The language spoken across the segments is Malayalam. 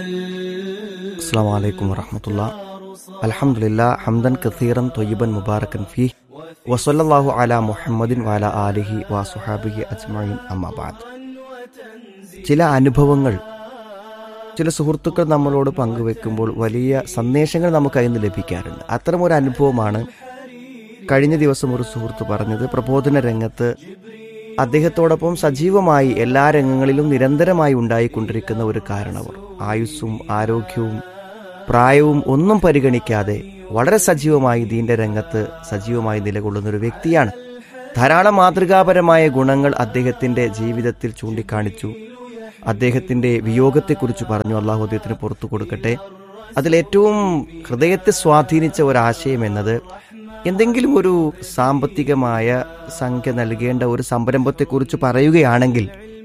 السلام عليكم ورحمة الله الحمد لله حمدا كثيرا طيبا مباركا فيه وصلى الله على محمد وعلى آله وصحابه أجمعين أما بعد ചില അനുഭവങ്ങൾ ചില സുഹൃത്തുക്കൾ നമ്മളോട് പങ്കുവെക്കുമ്പോൾ വലിയ സന്ദേശങ്ങൾ നമുക്ക് അതിൽ നിന്ന് ലഭിക്കാറുണ്ട് അത്തരമൊരു അനുഭവമാണ് കഴിഞ്ഞ ദിവസം ഒരു സുഹൃത്ത് പറഞ്ഞത് പ്രബോധന രംഗത്ത് അദ്ദേഹത്തോടൊപ്പം സജീവമായി എല്ലാ രംഗങ്ങളിലും നിരന്തരമായി ഉണ്ടായിക്കൊണ്ടിരിക്കുന്ന ഒരു കാരണവർ ആയുസ്സും ആരോഗ്യവും പ്രായവും ഒന്നും പരിഗണിക്കാതെ വളരെ സജീവമായി ദീന്റെ രംഗത്ത് സജീവമായി നിലകൊള്ളുന്ന ഒരു വ്യക്തിയാണ് ധാരാളം മാതൃകാപരമായ ഗുണങ്ങൾ അദ്ദേഹത്തിന്റെ ജീവിതത്തിൽ ചൂണ്ടിക്കാണിച്ചു അദ്ദേഹത്തിന്റെ വിയോഗത്തെക്കുറിച്ച് പറഞ്ഞു അള്ളാഹു അദ്ദേഹത്തിന് പുറത്തു കൊടുക്കട്ടെ അതിലേറ്റവും ഹൃദയത്തെ സ്വാധീനിച്ച ഒരാശയം എന്നത് എന്തെങ്കിലും ഒരു സാമ്പത്തികമായ സംഖ്യ നൽകേണ്ട ഒരു സംരംഭത്തെക്കുറിച്ച് പറയുകയാണെങ്കിൽ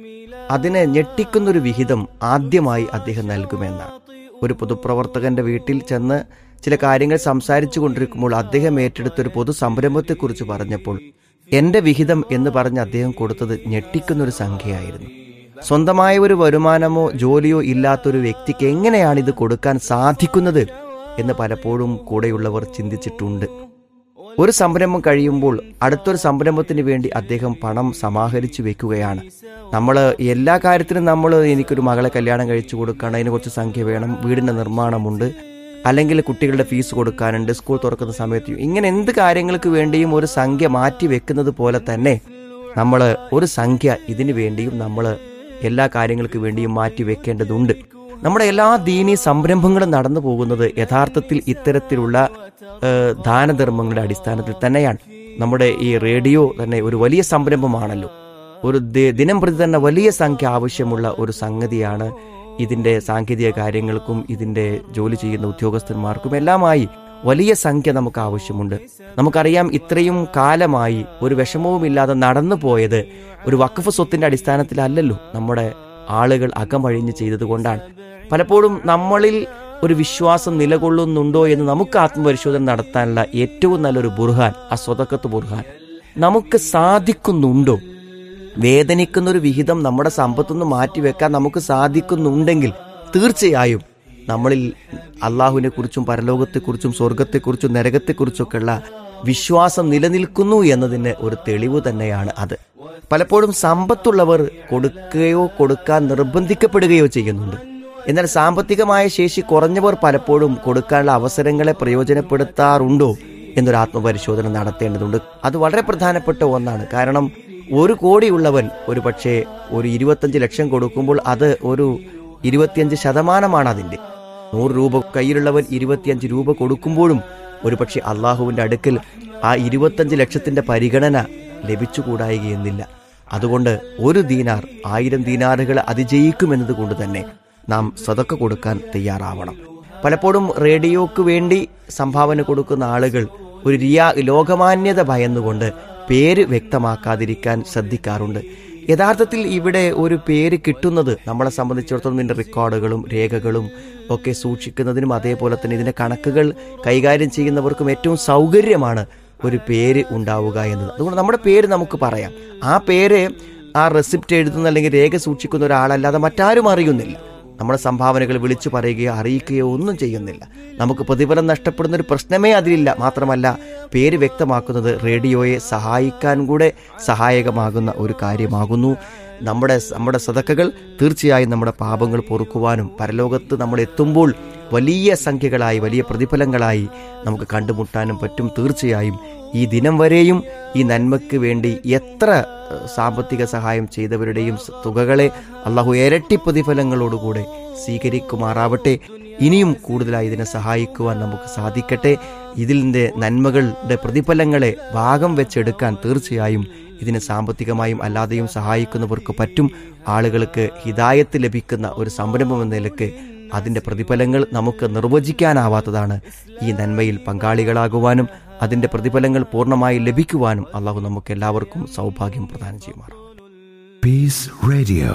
അതിനെ ഞെട്ടിക്കുന്നൊരു വിഹിതം ആദ്യമായി അദ്ദേഹം നൽകുമെന്നാണ് ഒരു പൊതുപ്രവർത്തകന്റെ വീട്ടിൽ ചെന്ന് ചില കാര്യങ്ങൾ സംസാരിച്ചു കൊണ്ടിരിക്കുമ്പോൾ അദ്ദേഹം ഏറ്റെടുത്ത ഒരു പൊതു സംരംഭത്തെക്കുറിച്ച് പറഞ്ഞപ്പോൾ എന്റെ വിഹിതം എന്ന് പറഞ്ഞ് അദ്ദേഹം കൊടുത്തത് ഞെട്ടിക്കുന്നൊരു സംഖ്യയായിരുന്നു സ്വന്തമായ ഒരു വരുമാനമോ ജോലിയോ ഇല്ലാത്തൊരു വ്യക്തിക്ക് എങ്ങനെയാണ് ഇത് കൊടുക്കാൻ സാധിക്കുന്നത് എന്ന് പലപ്പോഴും കൂടെയുള്ളവർ ചിന്തിച്ചിട്ടുണ്ട് ഒരു സംരംഭം കഴിയുമ്പോൾ അടുത്തൊരു സംരംഭത്തിന് വേണ്ടി അദ്ദേഹം പണം സമാഹരിച്ചു വെക്കുകയാണ് നമ്മൾ എല്ലാ കാര്യത്തിനും നമ്മൾ എനിക്കൊരു മകളെ കല്യാണം കഴിച്ചു കൊടുക്കണം അതിന് കുറച്ച് സംഖ്യ വേണം വീടിന്റെ നിർമ്മാണമുണ്ട് അല്ലെങ്കിൽ കുട്ടികളുടെ ഫീസ് കൊടുക്കാനുണ്ട് സ്കൂൾ തുറക്കുന്ന സമയത്ത് ഇങ്ങനെ എന്ത് കാര്യങ്ങൾക്ക് വേണ്ടിയും ഒരു സംഖ്യ മാറ്റി വെക്കുന്നത് പോലെ തന്നെ നമ്മൾ ഒരു സംഖ്യ ഇതിനു വേണ്ടിയും നമ്മൾ എല്ലാ കാര്യങ്ങൾക്ക് വേണ്ടിയും മാറ്റി വെക്കേണ്ടതുണ്ട് നമ്മുടെ എല്ലാ ദീനീ സംരംഭങ്ങളും നടന്നു പോകുന്നത് യഥാർത്ഥത്തിൽ ഇത്തരത്തിലുള്ള ഏഹ്, ദാനധർമ്മങ്ങളുടെ അടിസ്ഥാനത്തിൽ തന്നെയാണ് നമ്മുടെ ഈ റേഡിയോ തന്നെ ഒരു വലിയ സംരംഭമാണല്ലോ ഒരു ദി- ദിനം പ്രതി തന്നെ വലിയ സംഖ്യ ആവശ്യമുള്ള ഒരു സംഗതിയാണ് ഇതിന്റെ സാങ്കേതിക കാര്യങ്ങൾക്കും ഇതിന്റെ ജോലി ചെയ്യുന്ന ഉദ്യോഗസ്ഥന്മാർക്കും എല്ലാമായി വലിയ സംഖ്യ നമുക്ക് ആവശ്യമുണ്ട് നമുക്കറിയാം ഇത്രയും കാലമായി ഒരു വിഷമവുമില്ലാതെ നടന്നു പോയത് ഒരു വഖഫ് സ്വത്തിന്റെ അടിസ്ഥാനത്തിലല്ലല്ലോ നമ്മുടെ ആളുകൾ അകമഴിഞ്ഞ് ചെയ്തതുകൊണ്ടാണ് പലപ്പോഴും നമ്മളിൽ ഒരു വിശ്വാസം നിലകൊള്ളുന്നുണ്ടോ എന്ന് നമുക്ക് ആത്മപരിശോധന നടത്താനുള്ള ഏറ്റവും നല്ലൊരു ബുർഹാൻ ആ സ്വതക്കത്ത് ബുർഹാൻ നമുക്ക് സാധിക്കുന്നുണ്ടോ വേദനിക്കുന്ന ഒരു വിഹിതം നമ്മുടെ സമ്പത്തുനിന്ന് മാറ്റിവെക്കാൻ നമുക്ക് സാധിക്കുന്നുണ്ടെങ്കിൽ തീർച്ചയായും നമ്മളിൽ അള്ളാഹുവിനെ കുറിച്ചും പരലോകത്തെക്കുറിച്ചും സ്വർഗത്തെക്കുറിച്ചും നരകത്തെക്കുറിച്ചൊക്കെയുള്ള വിശ്വാസം നിലനിൽക്കുന്നു എന്നതിന് ഒരു തെളിവ് തന്നെയാണ് അത് പലപ്പോഴും സമ്പത്തുള്ളവർ കൊടുക്കുകയോ കൊടുക്കാൻ നിർബന്ധിക്കപ്പെടുകയോ ചെയ്യുന്നുണ്ട് എന്നാൽ സാമ്പത്തികമായ ശേഷി കുറഞ്ഞവർ പലപ്പോഴും കൊടുക്കാനുള്ള അവസരങ്ങളെ പ്രയോജനപ്പെടുത്താറുണ്ടോ എന്നൊരു ആത്മപരിശോധന നടത്തേണ്ടതുണ്ട് അത് വളരെ പ്രധാനപ്പെട്ട ഒന്നാണ് കാരണം ഒരു കോടിയുള്ളവൻ ഒരു പക്ഷേ ഒരു ഇരുപത്തഞ്ച് ലക്ഷം കൊടുക്കുമ്പോൾ അത് ഒരു ഇരുപത്തിയഞ്ച് ശതമാനമാണ് അതിന്റെ നൂറ് രൂപ കയ്യിലുള്ളവൻ ഇരുപത്തിയഞ്ച് രൂപ കൊടുക്കുമ്പോഴും ഒരുപക്ഷെ അള്ളാഹുവിന്റെ അടുക്കൽ ആ ഇരുപത്തഞ്ച് ലക്ഷത്തിന്റെ പരിഗണന ലഭിച്ചുകൂടായികയെന്നില്ല അതുകൊണ്ട് ഒരു ദീനാർ ആയിരം ദീനാറുകൾ അതിജയിക്കുമെന്നത് കൊണ്ട് തന്നെ നാം സതക്ക കൊടുക്കാൻ തയ്യാറാവണം പലപ്പോഴും റേഡിയോക്ക് വേണ്ടി സംഭാവന കൊടുക്കുന്ന ആളുകൾ ഒരു റിയാ ലോകമാന്യത ഭയന്നുകൊണ്ട് പേര് വ്യക്തമാക്കാതിരിക്കാൻ ശ്രദ്ധിക്കാറുണ്ട് യഥാർത്ഥത്തിൽ ഇവിടെ ഒരു പേര് കിട്ടുന്നത് നമ്മളെ സംബന്ധിച്ചിടത്തോളം ഇതിന്റെ റെക്കോർഡുകളും രേഖകളും ഒക്കെ സൂക്ഷിക്കുന്നതിനും അതേപോലെ തന്നെ ഇതിന്റെ കണക്കുകൾ കൈകാര്യം ചെയ്യുന്നവർക്കും ഏറ്റവും സൗകര്യമാണ് ഒരു പേര് ഉണ്ടാവുക എന്നത് അതുകൊണ്ട് നമ്മുടെ പേര് നമുക്ക് പറയാം ആ പേര് ആ റെസിപ്റ്റ് എഴുതുന്ന അല്ലെങ്കിൽ രേഖ സൂക്ഷിക്കുന്ന ഒരാളല്ലാതെ മറ്റാരും അറിയുന്നില്ല നമ്മുടെ സംഭാവനകൾ വിളിച്ചു പറയുകയോ അറിയിക്കുകയോ ഒന്നും ചെയ്യുന്നില്ല നമുക്ക് പ്രതിഫലം നഷ്ടപ്പെടുന്ന ഒരു പ്രശ്നമേ അതിലില്ല മാത്രമല്ല പേര് വ്യക്തമാക്കുന്നത് റേഡിയോയെ സഹായിക്കാൻ കൂടെ സഹായകമാകുന്ന ഒരു കാര്യമാകുന്നു നമ്മുടെ നമ്മുടെ സതക്കകൾ തീർച്ചയായും നമ്മുടെ പാപങ്ങൾ പൊറുക്കുവാനും പരലോകത്ത് നമ്മൾ എത്തുമ്പോൾ വലിയ സംഖ്യകളായി വലിയ പ്രതിഫലങ്ങളായി നമുക്ക് കണ്ടുമുട്ടാനും പറ്റും തീർച്ചയായും ഈ ദിനം വരെയും ഈ നന്മയ്ക്ക് വേണ്ടി എത്ര ഏഹ്, സാമ്പത്തിക സഹായം ചെയ്തവരുടെയും സ- തുകകളെ അള്ളാഹു ഇരട്ടി പ്രതിഫലങ്ങളോടുകൂടെ സ്വീകരിക്കുമാറാവട്ടെ ഇനിയും കൂടുതലായി ഇതിനെ സഹായിക്കുവാൻ നമുക്ക് സാധിക്കട്ടെ ഇതിൻ്റെ നന്മകളുടെ പ്രതിഫലങ്ങളെ ഭാഗം വെച്ചെടുക്കാൻ തീർച്ചയായും ഇതിനെ സാമ്പത്തികമായും അല്ലാതെയും സഹായിക്കുന്നവർക്ക് പറ്റും ആളുകൾക്ക് ഹിതായത്ത് ലഭിക്കുന്ന ഒരു സംരംഭം എന്ന നിലക്ക് അതിന്റെ പ്രതിഫലങ്ങൾ നമുക്ക് നിർവചിക്കാനാവാത്തതാണ് ഈ നന്മയിൽ പങ്കാളികളാകുവാനും അതിന്റെ പ്രതിഫലങ്ങൾ പൂർണ്ണമായി ലഭിക്കുവാനും അള്ളാഹു നമുക്ക് എല്ലാവർക്കും സൗഭാഗ്യം പ്രദാനം ചെയ്യുമാറാം Peace Radio.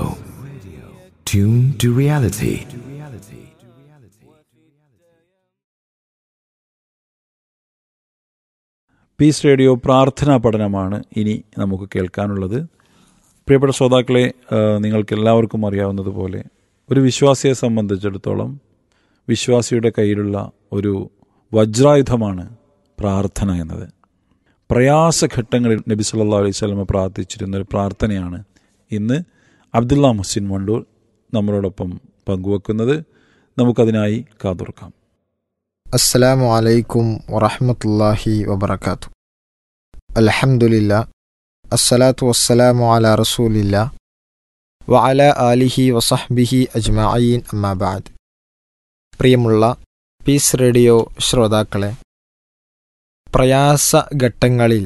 Tune to reality. Peace radio പ്രാർത്ഥനാ പഠനമാണ് ഇനി നമുക്ക് കേൾക്കാനുള്ളത് പ്രിയപ്പെട്ട ശ്രോതാക്കളെ ആ, നിങ്ങൾക്ക് എല്ലാവർക്കും അറിയാവുന്നതുപോലെ ഒരു വിശ്വാസിയെ സംബന്ധിച്ചിടത്തോളം വിശ്വാസിയുടെ കയ്യിലുള്ള ഒരു വജ്രായുധമാണ് പ്രാർത്ഥന എന്നത് പ്രയാസഘട്ടങ്ങളിൽ നബി സല്ലാ അലൈഹി സ്വലമ പ്രാർത്ഥിച്ചിരുന്ന ഒരു പ്രാർത്ഥനയാണ് ഇന്ന് അബ്ദുള്ള മുഹസിൻ വണ്ടൂർ നമ്മളോടൊപ്പം പങ്കുവെക്കുന്നത് നമുക്കതിനായി കാതുർക്കാം അസ്സലാമു അലൈക്കും വറഹമത്തല്ലാഹി വബർക്കാത്തു അൽഹംദുലില്ല അസ്സലാത്തു വസ്സലാമു അല റസൂലില്ല വഅല ആലിഹി വസഹ്ബിഹി അജ്മഈൻ അമ്മാബാദ് പ്രിയമുള്ള പീസ് റേഡിയോ ശ്രോതാക്കളെ പ്രയാസഘട്ടങ്ങളിൽ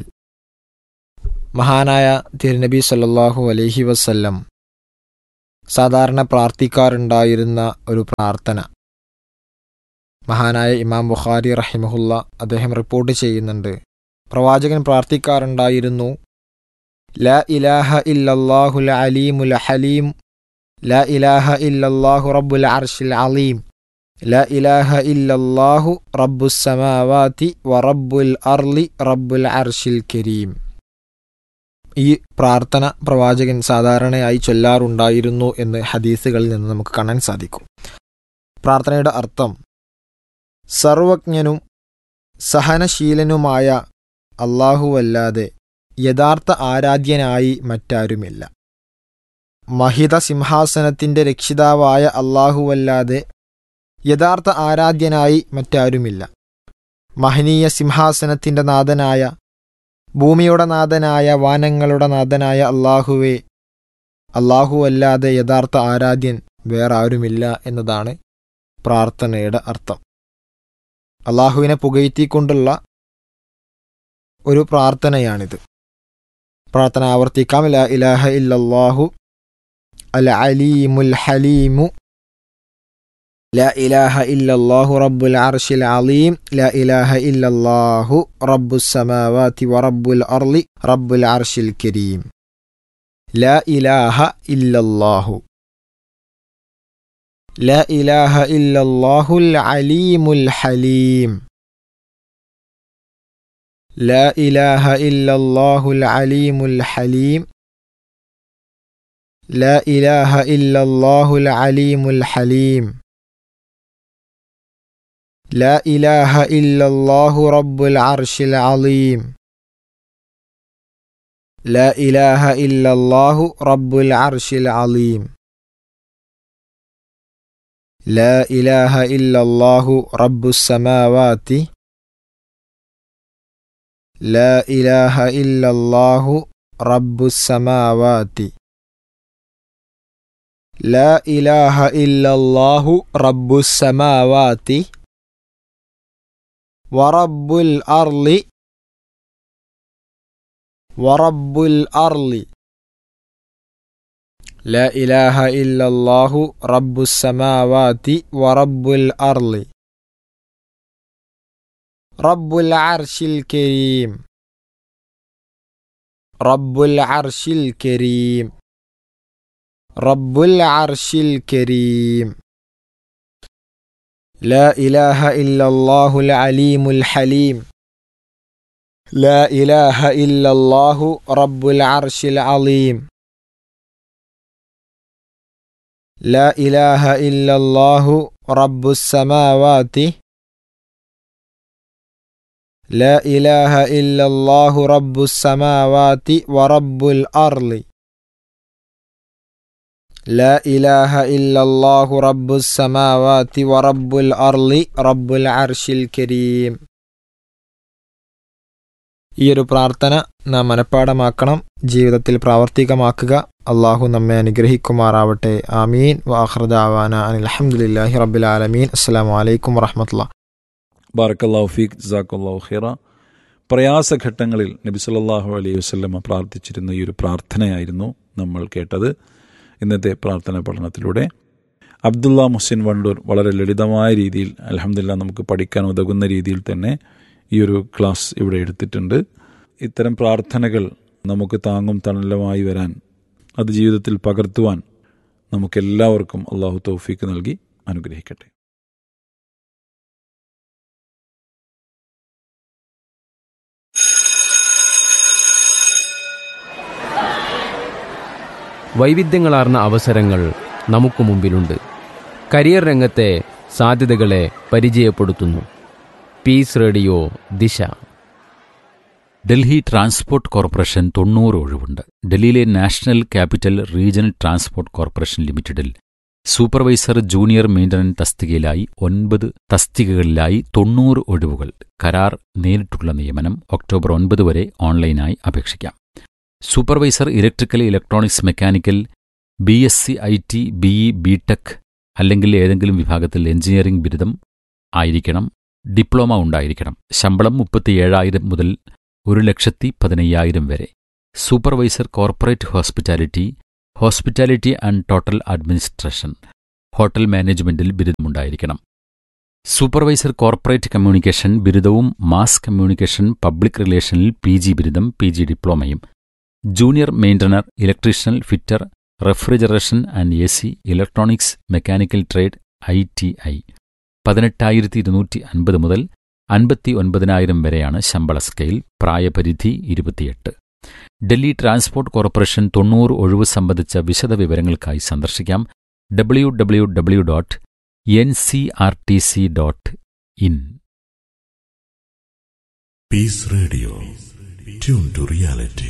മഹാനായ തിരുനബി സല്ലല്ലാഹു അലൈഹി വസല്ലം സാധാരണ പ്രാർത്ഥിക്കാറുണ്ടായിരുന്ന ഒരു പ്രാർത്ഥന മഹാനായ ഇമാം ബുഖാരി റഹിമഹുല്ല അദ്ദേഹം റിപ്പോർട്ട് ചെയ്യുന്നുണ്ട് പ്രവാചകൻ പ്രാർത്ഥിക്കാറുണ്ടായിരുന്നു ല ഇലാഹ ഇല്ലല്ലാഹുൽ അലീമുൽ ഹലീം ല ഇലാഹ ഇല്ലല്ലാഹു റബ്ബുൽ അർഷിൽ അലീം ല ഇലാഹ ഇല്ലല്ലാഹു റബ്ബുസ് സമാവാതി വ റബ്ബുൽ അർളി റബ്ബുൽ അർഷിൽ കരീം ഈ പ്രാർത്ഥന പ്രവാചകൻ സാധാരണയായി ചൊല്ലാറുണ്ടായിരുന്നു എന്ന് ഹദീസുകളിൽ നിന്ന് നമുക്ക് കാണാൻ സാധിക്കും പ്രാർത്ഥനയുടെ അർത്ഥം സർവജ്ഞനും സഹനശീലനുമായ അല്ലാഹുവല്ലാതെ യഥാർത്ഥ ആരാധ്യനായി മറ്റാരുമില്ല മഹിത സിംഹാസനത്തിന്റെ രക്ഷിതാവായ അല്ലാഹുവല്ലാതെ യഥാർത്ഥ ആരാധ്യനായി മറ്റാരുമില്ല മഹനീയ സിംഹാസനത്തിന്റെ നാഥനായ ഭൂമിയുടെ നാഥനായ വാനങ്ങളുടെ നാഥനായ അള്ളാഹുവെ അല്ലാഹുവല്ലാതെ യഥാർത്ഥ ആരാധ്യൻ വേറെ ആരുമില്ല എന്നതാണ് പ്രാർത്ഥനയുടെ അർത്ഥം അള്ളാഹുവിനെ പുകഴ്ത്തിക്കൊണ്ടുള്ള ഒരു പ്രാർത്ഥനയാണിത് പ്രാർത്ഥന ആവർത്തിക്കാം ല ഇലാഹ ഇല്ലല്ലാഹു അൽ അലീമുൽ ഹലീമു لا إله إلا الله رب العرش العظيم لا إله إلا الله رب السماوات ورب الأرض رب العرش الكريم لا إله إلا الله لا إله إلا الله العليم الحليم لا إله إلا الله العليم الحليم لا إله إلا الله العليم الحليم لا إله إلا الله رب العرش العظيم لا إله إلا الله رب العرش العظيم لا إله إلا الله رب السماوات لا إله إلا الله رب السماوات لا إله إلا الله رب السماوات ورب الأرض ورب الأرض لا إله إلا الله رب السماوات ورب الأرض رب العرش الكريم رب العرش الكريم رب العرش الكريم لا إله إلا الله العليم الحليم لا إله إلا الله رب العرش العظيم لا إله إلا الله رب السماوات لا إله إلا الله رب السماوات ورب الأرض لا إله إلا الله رب السماوات ورب الأرض رب العرش الكريم ഈ ഒരു പ്രാർത്ഥന നാം മനഃപ്പാടമാക്കണം ജീവിതത്തിൽ പ്രാവർത്തികമാക്കുക അള്ളാഹു നമ്മെ അനുഗ്രഹിക്കുമാറാവട്ടെ ആമീൻ വാഹൃദാവാന അലഹമുല്ലാഹി റബ്ബിൽ ആലമീൻ അസ്സാം വലൈക്കും വറഹമത്തുള്ള ബാറക്കല്ലാഹു ഫീഖ് ജസാക്കല്ലാഹു ഖിറ പ്രയാസഘട്ടങ്ങളിൽ നബി സല്ലല്ലാഹു അലൈഹി വസല്ലമ പ്രാർത്ഥിച്ചിരുന്ന ഈ ഒരു പ്രാർത്ഥനയായിരുന്നു നമ്മൾ കേട്ടത് ഇന്നത്തെ പ്രാർത്ഥന പഠനത്തിലൂടെ അബ്ദുള്ള മുഹസിൻ വണ്ടൂർ വളരെ ലളിതമായ രീതിയിൽ അലഹമില്ല നമുക്ക് പഠിക്കാൻ ഉതകുന്ന രീതിയിൽ തന്നെ ഈ ഒരു ക്ലാസ് ഇവിടെ എടുത്തിട്ടുണ്ട് ഇത്തരം പ്രാർത്ഥനകൾ നമുക്ക് താങ്ങും തണലുമായി വരാൻ അത് ജീവിതത്തിൽ പകർത്തുവാൻ നമുക്കെല്ലാവർക്കും അള്ളാഹു തൗഫീക്ക് നൽകി അനുഗ്രഹിക്കട്ടെ വൈവിധ്യങ്ങളാർന്ന അവസരങ്ങൾ നമുക്ക് മുമ്പിലുണ്ട് കരിയർ രംഗത്തെ സാധ്യതകളെ പരിചയപ്പെടുത്തുന്നു പീസ് റേഡിയോ ദിശ ഡൽഹി ട്രാൻസ്പോർട്ട് കോർപ്പറേഷൻ തൊണ്ണൂറ് ഒഴിവുണ്ട് ഡൽഹിയിലെ national capital regional transport corporation ലിമിറ്റഡിൽ സൂപ്പർവൈസർ ജൂനിയർ മെയിൻ്റനൻസ് തസ്തികയിലായി ഒൻപത് തസ്തികകളിലായി തൊണ്ണൂറ് ഒഴിവുകൾ കരാർ നേരിട്ടുള്ള നിയമനം ഒക്ടോബർ ഒൻപത് വരെ ഓൺലൈനായി അപേക്ഷിക്കാം supervisor electrical electronics mechanical B S C I T BE BTech അല്ലെങ്കിൽ ഏതെങ്കിലും വിഭാഗത്തിൽ എഞ്ചിനീയറിംഗ് ബിരുദം ആയിരിക്കണം ഡിപ്ലോമ ഉണ്ടായിരിക്കണം ശമ്പളം മുപ്പത്തിയേഴായിരം മുതൽ ഒരു ലക്ഷത്തി പതിനയ്യായിരം വരെ supervisor corporate hospitality hospitality and total administration hotel മാനേജ്മെന്റിൽ ബിരുദമുണ്ടായിരിക്കണം സൂപ്പർവൈസർ കോർപ്പറേറ്റ് കമ്മ്യൂണിക്കേഷൻ ബിരുദവും മാസ് കമ്മ്യൂണിക്കേഷൻ പബ്ലിക് റിലേഷനിൽ പി ജി ബിരുദം പി ജി ഡിപ്ലോമയും junior maintainer electrician fitter refrigeration and A C electronics mechanical trade I T I പതിനെട്ടായിരത്തി ഇരുന്നൂറ്റി അൻപത് മുതൽ അൻപത്തി ഒൻപതിനായിരം വരെയാണ് ശമ്പള സ്കെയിൽ പ്രായപരിധി ഇരുപത്തിയെട്ട് ഡൽഹി ട്രാൻസ്പോർട്ട് കോർപ്പറേഷൻ തൊണ്ണൂറ് ഒഴിവ് സംബന്ധിച്ച വിശദ വിവരങ്ങൾക്കായി സന്ദർശിക്കാം W W W dot N C R T C dot in Peace Radio. Tune to reality.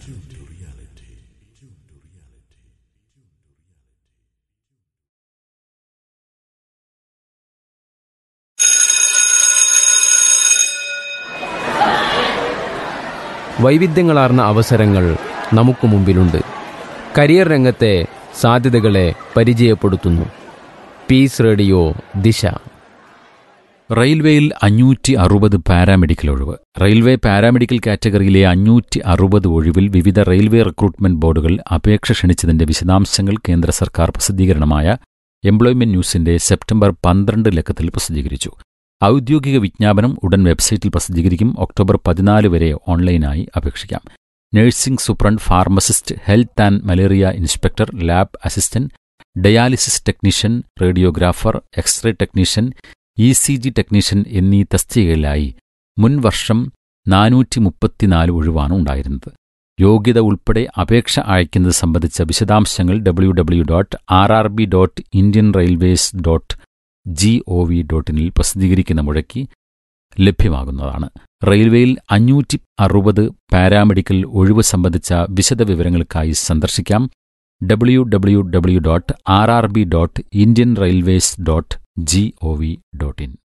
വൈവിധ്യങ്ങളാർന്ന അവസരങ്ങൾ നമുക്ക് മുമ്പിലുണ്ട് കരിയർ രംഗത്തെ സാധ്യതകളെ പരിചയപ്പെടുത്തുന്നു പീസ് റേഡിയോ ദിശ റെയിൽവേയിൽ അഞ്ഞൂറ്റി അറുപത് പാരാമെഡിക്കൽ ഒഴിവ് റെയിൽവേ പാരാമെഡിക്കൽ കാറ്റഗറിയിലെ അഞ്ഞൂറ്റി അറുപത് ഒഴിവിൽ വിവിധ റെയിൽവേ റിക്രൂട്ട്മെന്റ് ബോർഡുകൾ അപേക്ഷ ക്ഷണിച്ചതിന്റെ വിശദാംശങ്ങൾ കേന്ദ്ര സർക്കാർ പ്രസിദ്ധീകരണമായ എംപ്ലോയ്മെന്റ് ന്യൂസിന്റെ സെപ്റ്റംബർ പന്ത്രണ്ട് ലക്കത്തിൽ പ്രസിദ്ധീകരിച്ചു ഔദ്യോഗിക വിജ്ഞാപനം ഉടൻ വെബ്സൈറ്റിൽ പ്രസിദ്ധീകരിക്കും ഒക്ടോബർ പതിനാല് വരെ ഓൺലൈനായി അപേക്ഷിക്കാം nursing superintendent pharmacist health and malaria inspector lab assistant dialysis technician radiographer x-ray technician E C G technician എന്നീ തസ്തികകളിലായി മുൻ വർഷം നാനൂറ്റി മുപ്പത്തിനാല് ഒഴിവാണ് ഉണ്ടായിരുന്നത് യോഗ്യത ഉൾപ്പെടെ അപേക്ഷ അയക്കുന്നത് സംബന്ധിച്ച വിശദാംശങ്ങൾ W W dot R R B dot Indian railways dot G O V ഡോട്ടിനിൽ പ്രസിദ്ധീകരിക്കുന്ന മുഴക്കി ലഭ്യമാകുന്നതാണ് റെയിൽവേയിൽ അഞ്ഞൂറ്റി അറുപത് പാരാമെഡിക്കൽ ഒഴിവ് സംബന്ധിച്ച വിശദ വിവരങ്ങൾക്കായി സന്ദർശിക്കാം W W W dot R R B dot Indian railways dot G O V dot in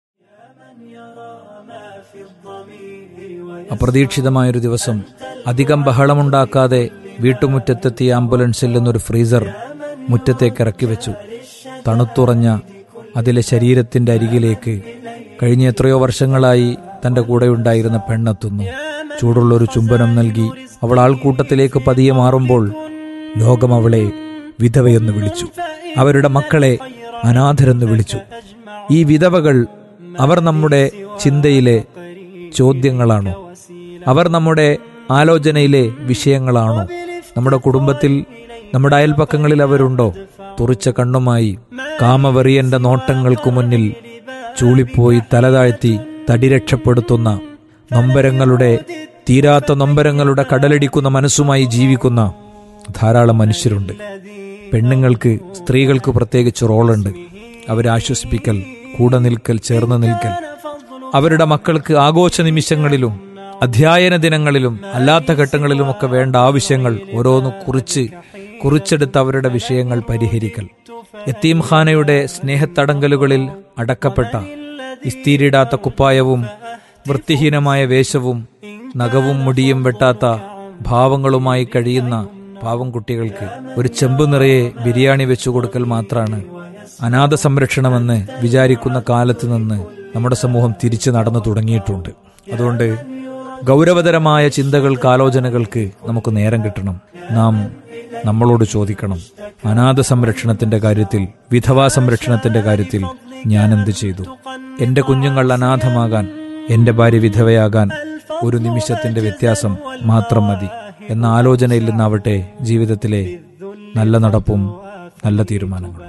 അപ്രതീക്ഷിതമായൊരു ദിവസം അധികം ബഹളമുണ്ടാക്കാതെ വീട്ടുമുറ്റത്തെത്തിയ ആംബുലൻസിൽ നിന്നൊരു ഫ്രീസർ മുറ്റത്തേക്ക് ഇറക്കി വെച്ചു തണുത്തുറഞ്ഞ അതിലെ ശരീരത്തിന്റെ അരികിലേക്ക് കഴിഞ്ഞ എത്രയോ വർഷങ്ങളായി തന്റെ കൂടെയുണ്ടായിരുന്ന പെണ്ണെത്തുന്നു ചൂടുള്ളൊരു ചുംബനം നൽകി അവൾ ആൾക്കൂട്ടത്തിലേക്ക് പതിയെ മാറുമ്പോൾ ലോകം അവളെ വിധവയെന്ന് വിളിച്ചു അവരുടെ മക്കളെ അനാഥരെന്ന് വിളിച്ചു ഈ വിധവകൾ അവർ നമ്മുടെ ചിന്തയിലെ ചോദ്യങ്ങളാണോ അവർ നമ്മുടെ ആലോചനയിലെ വിഷയങ്ങളാണോ നമ്മുടെ കുടുംബത്തിൽ നമ്മുടെ അയൽപക്കങ്ങളിൽ അവരുണ്ടോ തുറിച്ച കണ്ണുമായി കാമവെറിയന്റെ നോട്ടങ്ങൾക്കു മുന്നിൽ ചൂളിപ്പോയി തലതാഴ്ത്തി തടി രക്ഷപ്പെടുത്തുന്ന നൊമ്പരങ്ങളുടെ തീരാത്ത നൊമ്പരങ്ങളുടെ കടലടിക്കുന്ന മനസ്സുമായി ജീവിക്കുന്ന ധാരാളം മനുഷ്യരുണ്ട് പെണ്ണുങ്ങൾക്ക് സ്ത്രീകൾക്ക് പ്രത്യേകിച്ച് റോളുണ്ട് അവരെ ആശ്വസിപ്പിക്കൽ കൂടെ നിൽക്കൽ ചേർന്ന് നിൽക്കൽ അവരുടെ മക്കൾക്ക് ആഘോഷ നിമിഷങ്ങളിലും അധ്യയന ദിനങ്ങളിലും അല്ലാത്ത ഘട്ടങ്ങളിലുമൊക്കെ വേണ്ട ആവശ്യങ്ങൾ ഓരോന്ന് കുറിച്ച് കുറിച്ചെടുത്ത് അവരുടെ വിഷയങ്ങൾ പരിഹരിക്കൽ യത്തീംഖാനയുടെ സ്നേഹത്തടങ്കലുകളിൽ അടക്കപ്പെട്ട ഇസ്തീരിടാത്ത കുപ്പായവും വൃത്തിഹീനമായ വേഷവും നഖവും മുടിയും വെട്ടാത്ത ഭാവങ്ങളുമായി കഴിയുന്ന പാവം കുട്ടികൾക്ക് ഒരു ചെമ്പ് നിറയെ ബിരിയാണി വെച്ചു കൊടുക്കൽ മാത്രമാണ് അനാഥ സംരക്ഷണമെന്ന് വിചാരിക്കുന്ന കാലത്ത് നിന്ന് നമ്മുടെ സമൂഹം തിരിച്ചു നടന്നു തുടങ്ങിയിട്ടുണ്ട് അതുകൊണ്ട് ഗൗരവതരമായ ചിന്തകൾക്ക് ആലോചനകൾക്ക് നമുക്ക് നേരം കിട്ടണം നാം നമ്മളോട് ചോദിക്കണം അനാഥ സംരക്ഷണത്തിന്റെ കാര്യത്തിൽ വിധവാ സംരക്ഷണത്തിന്റെ കാര്യത്തിൽ ഞാൻ എന്ത് ചെയ്തു എന്റെ കുഞ്ഞുങ്ങൾ അനാഥമാകാൻ എന്റെ ഭാര്യ വിധവയാകാൻ ഒരു നിമിഷത്തിന്റെ വ്യത്യാസം മാത്രം മതി എന്ന ആലോചനയിൽ നിന്നാവട്ടെ ജീവിതത്തിലെ നല്ല നടപ്പും നല്ല തീരുമാനങ്ങളും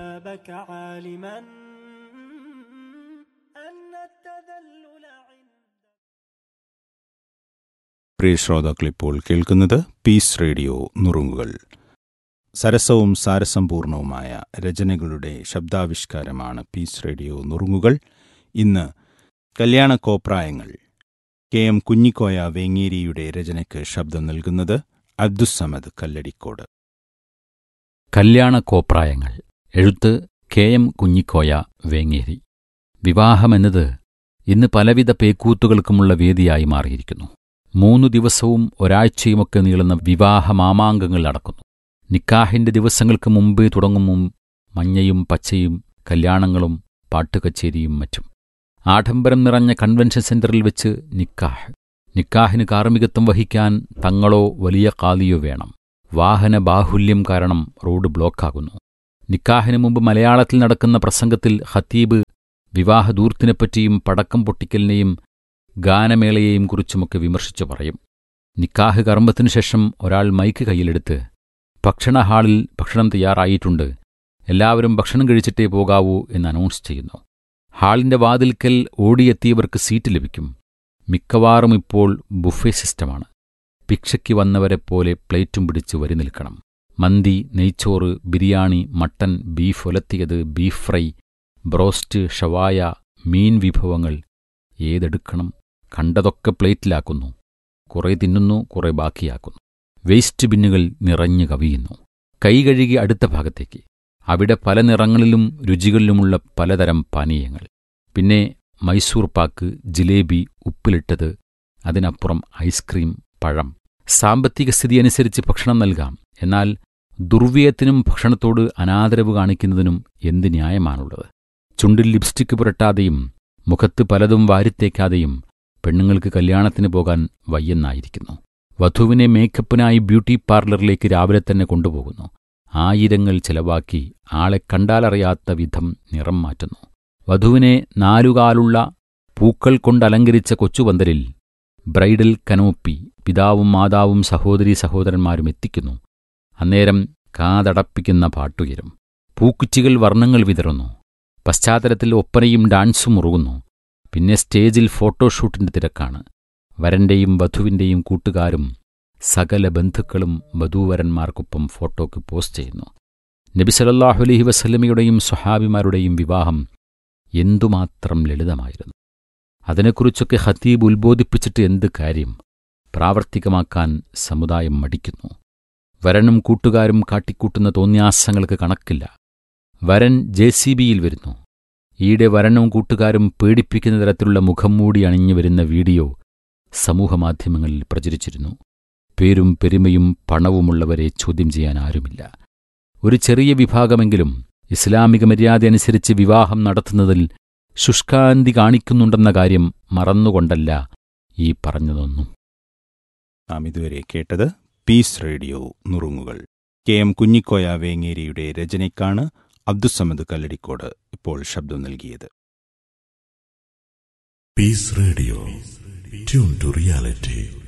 പ്രിയ ശ്രോതാക്കൾ ഇപ്പോൾ കേൾക്കുന്നത് പീസ് റേഡിയോ നുറുങ്ങുകൾ സരസവും സാരസമ്പൂർണവുമായ രചനകളുടെ ശബ്ദാവിഷ്കാരമാണ് പീസ് റേഡിയോ നുറുങ്ങുകൾ ഇന്ന് കല്യാണ കോപ്രായങ്ങൾ കെ എം കുഞ്ഞിക്കോയ വേങ്ങേരിയുടെ രചനയ്ക്ക് ശബ്ദം നൽകുന്നത് അബ്ദുസമദ് കല്ലടിക്കോട് കല്യാണ കോപ്രായങ്ങൾ എഴുത്ത് കെ എം കുഞ്ഞിക്കോയ വേങ്ങേരി വിവാഹമെന്നത് ഇന്ന് പലവിധ പേക്കൂത്തുകൾക്കുമുള്ള വേദിയായി മാറിയിരിക്കുന്നു മൂന്നു ദിവസവും ഒരാഴ്ചയുമൊക്കെ നീളുന്ന വിവാഹ മാമാങ്കങ്ങൾ നടക്കുന്നു നിക്കാഹിന്റെ ദിവസങ്ങൾക്ക് മുമ്പേ തുടങ്ങും മഞ്ഞയും പച്ചയും കല്യാണങ്ങളും പാട്ടുകച്ചേരിയും മറ്റും ആഡംബരം നിറഞ്ഞ കൺവെൻഷൻ സെന്ററിൽ വെച്ച് നിക്കാഹ് നിക്കാഹിന് കാർമ്മികത്വം വഹിക്കാൻ തങ്ങളോ വലിയ കാലിയോ വേണം വാഹന ബാഹുല്യം കാരണം റോഡ് ബ്ലോക്കാകുന്നു നിക്കാഹിന് മുമ്പ് മലയാളത്തിൽ നടക്കുന്ന പ്രസംഗത്തിൽ ഖത്തീബ് വിവാഹദൂർത്തിനെപ്പറ്റിയും പടക്കം പൊട്ടിക്കലിനെയും ഗാനമേളയെയും കുറിച്ചുമൊക്കെ വിമർശിച്ചു പറയും നിക്കാഹ് കർമ്മത്തിനു ശേഷം ഒരാൾ മൈക്ക് കയ്യിലെടുത്ത് ഭക്ഷണ ഹാളിൽ ഭക്ഷണം തയ്യാറായിട്ടുണ്ട് എല്ലാവരും ഭക്ഷണം കഴിച്ചിട്ടേ പോകാവൂ എന്ന് അനൗൺസ് ചെയ്യുന്നു ഹാളിന്റെ വാതിൽക്കൽ ഓടിയെത്തിയവർക്ക് സീറ്റ് ലഭിക്കും മിക്കവാറും ഇപ്പോൾ ബുഫേ സിസ്റ്റമാണ് ഭിക്ഷയ്ക്ക് വന്നവരെപ്പോലെ പ്ലേറ്റും പിടിച്ച് വരി നിൽക്കണം മന്തി നെയ്ച്ചോറ് ബിരിയാണി മട്ടൻ ബീഫ് ഒലത്തിയത് ബീഫ് ഫ്രൈ ബ്രോസ്റ്റ് ഷവായ മീൻ വിഭവങ്ങൾ ഏതെടുക്കണം കണ്ടതൊക്കെ പ്ലേറ്റിലാക്കുന്നു കുറെ തിന്നുന്നു കുറെ ബാക്കിയാക്കുന്നു വേസ്റ്റ് ബിന്നുകൾ നിറഞ്ഞു കവിയുന്നു കൈ കഴുകി അടുത്ത ഭാഗത്തേക്ക് അവിടെ പല നിറങ്ങളിലും രുചികളിലുമുള്ള പലതരം പാനീയങ്ങൾ പിന്നെ മൈസൂർ പാക്ക് ജിലേബി ഉപ്പിലിട്ടത് അതിനപ്പുറം ഐസ്ക്രീം പഴം സാമ്പത്തിക സ്ഥിതി അനുസരിച്ച് ഭക്ഷണം നൽകാം എന്നാൽ ദുർവ്യയത്തിനും ഭക്ഷണത്തോട് അനാദരവ് കാണിക്കുന്നതിനും എന്ത് ന്യായമാണുള്ളത് ചുണ്ടിൽ ലിപ്സ്റ്റിക് പുരട്ടാതെയും മുഖത്ത് പലതും വാരിത്തേക്കാതെയും പെണ്ണുങ്ങൾക്ക് കല്യാണത്തിന് പോകാൻ വയ്യെന്നായിരിക്കുന്നു വധുവിനെ മേക്കപ്പിനായി ബ്യൂട്ടി പാർലറിലേക്ക് രാവിലെ തന്നെ കൊണ്ടുപോകുന്നു ആയിരങ്ങൾ ചെലവാക്കി ആളെ കണ്ടാലറിയാത്ത വിധം നിറം മാറ്റുന്നു വധുവിനെ നാലുകാലുള്ള പൂക്കൾ കൊണ്ടലങ്കരിച്ച കൊച്ചുപന്തലിൽ ബ്രൈഡൽ കനോപ്പി പിതാവും മാതാവും സഹോദരീ സഹോദരന്മാരും എത്തിക്കുന്നു അന്നേരം കാതടപ്പിക്കുന്ന പാട്ടുയരും പൂക്കുച്ചികൾ വർണ്ണങ്ങൾ വിതറുന്നു പശ്ചാത്തലത്തിൽ ഒപ്പനയും ഡാൻസും മുറുകുന്നു പിന്നെ സ്റ്റേജിൽ ഫോട്ടോഷൂട്ടിന്റെ തിരക്കാണ് വരന്റെയും വധുവിന്റെയും കൂട്ടുകാരും സകല ബന്ധുക്കളും വധൂവരന്മാർക്കൊപ്പം ഫോട്ടോയ്ക്ക് പോസ്റ്റ് ചെയ്യുന്നു നബി സലല്ലാഹു അലഹി വസല്ലമയുടെയും സ്വഹാബിമാരുടെയും വിവാഹം എന്തുമാത്രം ലളിതമായിരുന്നു അതിനെക്കുറിച്ചൊക്കെ ഹത്തീബ് ഉത്ബോധിപ്പിച്ചിട്ട് എന്ത് കാര്യം പ്രാവർത്തികമാക്കാൻ സമുദായം മടിക്കുന്നു വരനും കൂട്ടുകാരും കാട്ടിക്കൂട്ടുന്ന തോന്യാസങ്ങൾക്ക് കണക്കില്ല വരൻ ജെ സി ബിയിൽ വരുന്നു ഈയിടെ വരനും കൂട്ടുകാരും പേടിപ്പിക്കുന്ന തരത്തിലുള്ള മുഖം മൂടി അണിഞ്ഞു വരുന്ന വീഡിയോ സമൂഹമാധ്യമങ്ങളിൽ പ്രചരിച്ചിരുന്നു പേരും പെരുമയും പണവുമുള്ളവരെ ചോദ്യം ചെയ്യാൻ ആരുമില്ല ഒരു ചെറിയ വിഭാഗമെങ്കിലും ഇസ്ലാമിക മര്യാദ അനുസരിച്ച് വിവാഹം നടത്തുന്നതിൽ ശുഷ്കാന്തി കാണിക്കുന്നുണ്ടെന്ന കാര്യം മറന്നുകൊണ്ടല്ല ഈ പറഞ്ഞതൊന്നും നാം ഇതുവരെ കേട്ടത് പീസ് റേഡിയോ നുറുങ്ങുകൾ കെ എം കുഞ്ഞിക്കോയ വേങ്ങേരിയുടെ രചനയ്ക്കാണ് അബ്ദുസമദ് കല്ലടിക്കോട് ഇപ്പോൾ ശബ്ദം നൽകിയത് Peace Radio. Tune to reality.